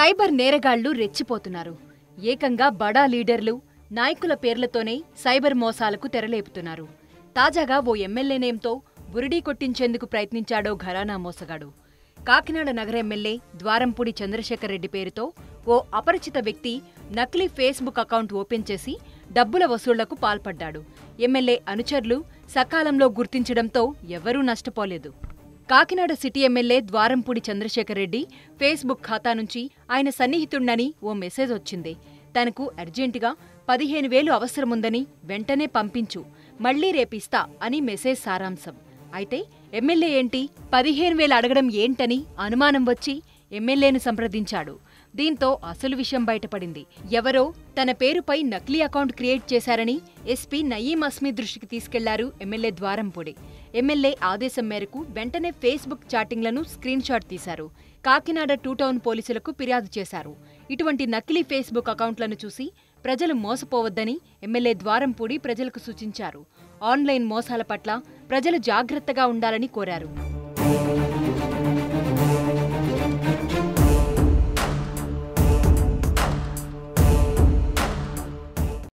cyber నేరగాళ్లు రెచ్చిపోతున్నారు ఏకంగా బడా లీడర్లు నాయకుల పేర్లతోనే సైబర్ మోసాలకు తెరలేపుతున్నారు తాజాగా ఓ ఎమ్మెల్యే నేమ్తో బురిడీ కొట్టించేందుకు ప్రయత్నించాడో ఘరానా మోసగాడు కాకినాడ నగర ఎమ్మెల్యే ద్వారంపూడి చంద్రశేఖర్ రెడ్డి పేరుతో ఓ అపరిచిత వ్యక్తి నకిలీ ఫేస్బుక్ అకౌంట్ ఓపెన్ చేసి డబ్బుల వసూళ్లకు పాల్పడ్డాడు ఎమ్మెల్యే అనుచరులు సకాలంలో గుర్తించడంతో ఎవరూ నష్టపోలేదు Kakinada city MLA Dwarampudi Chandrasekhar Reddy Facebook ఖాతా నుంచి ఆయన సన్నిహితుణ్ణని ఓ మెసేజ్ వచ్చింది తనకు అర్జెంటుగా పదిహేను వేలు అవసరముందని వెంటనే పంపించు మళ్లీ రేపిస్తా అని మెసేజ్ సారాంశం అయితే ఎమ్మెల్యే ఏంటి పదిహేను వేలు అడగడం ఏంటని అనుమానం వచ్చి ఎమ్మెల్యేను సంప్రదించాడు దీంతో అసలు విషయం బయటపడింది ఎవరో తన పేరుపై నకిలీ అకౌంట్ క్రియేట్ చేశారని ఎస్పీ నయీం అస్మి దృష్టికి తీసుకెళ్లారు ఎమ్మెల్యే ద్వారంపూడి ఎమ్మెల్యే ఆదేశం మేరకు వెంటనే ఫేస్బుక్ చాటింగ్లను స్క్రీన్ షాట్ తీశారు కాకినాడ టూ టౌన్ పోలీసులకు ఫిర్యాదు చేశారు ఇటువంటి నకిలీ ఫేస్బుక్ అకౌంట్లను చూసి ప్రజలు మోసపోవద్దని ఎమ్మెల్యే ద్వారంపూడి ప్రజలకు సూచించారు ఆన్లైన్ మోసాల పట్ల ప్రజలు జాగ్రత్తగా ఉండాలని కోరారు